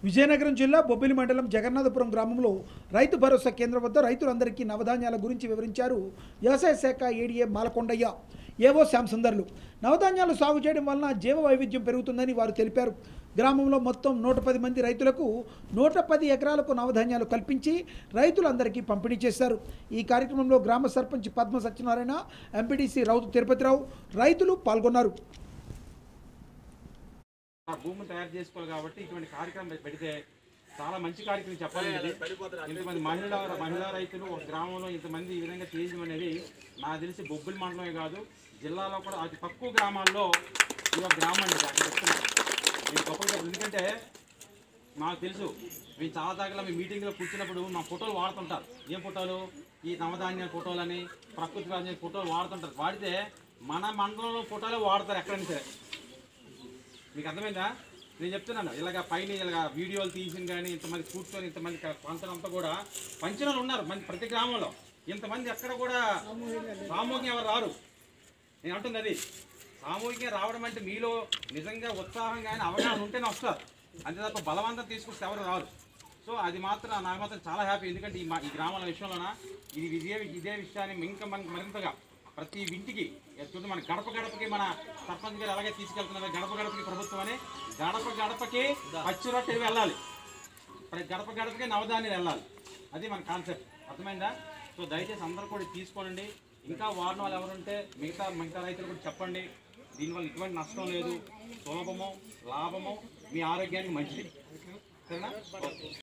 విజయనగరం జిల్లా బొబ్బిలి మండలం జగన్నాథపురం గ్రామంలో రైతు భరోసా కేంద్రం వద్ద రైతులందరికీ నవధాన్యాల గురించి వివరించారు వ్యవసాయ శాఖ ఏడీఏ మాలకొండయ్య ఏవో శ్యామ్ సుందర్లు నవధాన్యాలు సాగు చేయడం వలన జీవ వైవిధ్యం పెరుగుతుందని వారు తెలిపారు గ్రామంలో మొత్తం నూట పది మంది రైతులకు నూట పది ఎకరాలకు నవధాన్యాలు కల్పించి రైతులందరికీ పంపిణీ చేశారు ఈ కార్యక్రమంలో గ్రామ సర్పంచ్ పద్మ సత్యనారాయణ ఎంపీటీసీ రౌతు తిరుపతిరావు రైతులు పాల్గొన్నారు ఆ భూమిని తయారు చేసుకోవాలి కాబట్టి ఇటువంటి కార్యక్రమం పెడితే చాలా మంచి కార్యక్రమం చెప్పాలి ఇది ఇంతమంది మహిళా మహిళా రైతులు ఒక గ్రామంలో ఇంతమంది ఈ విధంగా చేయడం అనేది నాకు తెలిసి బొబ్బిలి మండలమే కాదు జిల్లాలో కూడా అతి తక్కువ గ్రామాల్లో ఇది ఒక గ్రామం అండి ఇది అక్కడ చెప్తున్నా ఇది గొప్పగా చెప్పాలి. ఎందుకంటే నాకు తెలుసు మేము చాలా దగ్గర మీ మీటింగ్లో కూర్చున్నప్పుడు మా ఫోటోలు వాడుతుంటారు ఏం ఫోటోలు ఈ నవధాన్య ఫోటోలని ప్రకృతి రాజ్య ఫోటోలు వాడుతుంటారు వాడితే మన మండలంలో ఫోటోలే వాడతారు ఎక్కడైనా సరే మీకు అర్థమైందా నేను చెప్తున్నాను ఇలాగ పైన ఇలాగ వీడియోలు తీసిన కానీ ఇంతమంది కూర్చొని ఇంతమంది పంచడంతా కూడా పంచిన వాళ్ళు ఉన్నారు మంది ప్రతి గ్రామంలో ఇంతమంది ఎక్కడ కూడా సామూహికంగా ఎవరు రారు నేను అంటుంది అది సామూహికంగా రావడం అంటే మీలో నిజంగా ఉత్సాహం కానీ అవగాహన ఉంటేనే వస్తారు అంతే తప్ప బలవంతం తీసుకొస్తే ఎవరు రారు సో అది మాత్రం నాకు మాత్రం చాలా హ్యాపీ ఎందుకంటే ఈ మా ఈ గ్రామాల విషయంలోన ఇది ఇదే ఇదే విషయాన్ని ఇంకా మనకి మరింతగా ప్రతి ఇంటికి చూడండి మన గడప గడపకి మన సర్పంచ్ గారు అలాగే తీసుకెళ్తున్నారు గడప గడపకి ప్రభుత్వం అని గడప గడపకి పచ్చి రొట్టె వెళ్ళాలి ప్రతి గడప గడపకి నవధాన్యాలు వెళ్ళాలి అది మన కాన్సెప్ట్ అర్థమైందా సో దయచేసి అందరూ కూడా ఇది తీసుకోనండి ఇంకా వాడిన వాళ్ళు ఎవరుంటే మిగతా మిగతా రైతులు కూడా చెప్పండి దీనివల్ల ఎటువంటి నష్టం లేదు సులభము లాభము మీ ఆరోగ్యానికి మంచిది సరేనా ఓకే